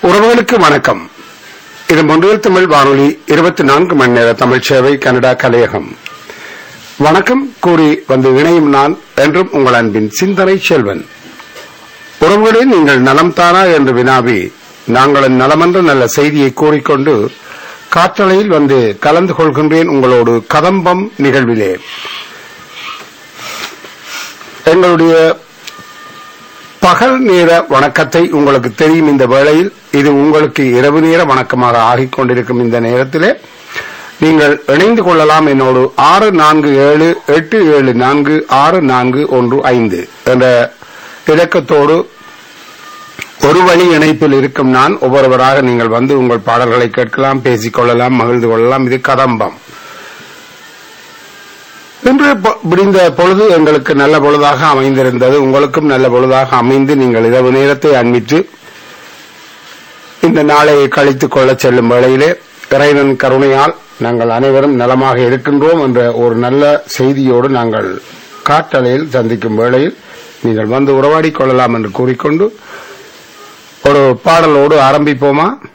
உறவுகளுக்கு வணக்கம் இது மொன்றியல் தமிழ் வானொலி இருபத்தி நான்கு மணி நேர தமிழ் சேவை கனடா கலையகம் வணக்கம் கூறி வந்து இணையும் நான் என்றும் உங்கள் அன்பின் சிந்தனை செல்வன் உறவுகளே நீங்கள் நலம் தானா என்று வினாவி நாங்கள் நலமென்ற நல்ல செய்தியை கூறிக்கொண்டு காற்றலையில் வந்து கலந்து கொள்கின்றேன் உங்களோடு கதம்பம் நிகழ்விலே எங்களுடைய பகல் நேர வணக்கத்தை உங்களுக்கு தெரியும் இந்த வேளையில் இது உங்களுக்கு இரவு நேர வணக்கமாக ஆகிக் கொண்டிருக்கும் இந்த நேரத்திலே நீங்கள் இணைந்து கொள்ளலாம் என்னோடு ஆறு நான்கு ஏழு எட்டு ஏழு நான்கு ஆறு நான்கு ஒன்று ஐந்து என்ற இலக்கத்தோடு ஒரு வழி இணைப்பில் இருக்கும் நான் ஒவ்வொருவராக நீங்கள் வந்து உங்கள் பாடல்களை கேட்கலாம் பேசிக் கொள்ளலாம் மகிழ்ந்து கொள்ளலாம் இது கதம்பம் இன்று பொ- விடிந்த பொழுது எங்களுக்கு நல்ல பொழுதாக அமைந்திருந்தது உங்களுக்கும் நல்ல பொழுதாக அமைந்து நீங்கள் இரவு நேரத்தை அன்பித்து இந்த நாளை கழித்துக் கொள்ள செல்லும் வேளையிலே இறைவன் கருணையால் நாங்கள் அனைவரும் நலமாக இருக்கின்றோம் என்ற ஒரு நல்ல செய்தியோடு நாங்கள் காற்றலையில் சந்திக்கும் வேளையில் நீங்கள் வந்து உறவாடிக் கொள்ளலாம் என்று கூறிக்கொண்டு ஒரு பாடலோடு ஆரம்பிப்போமா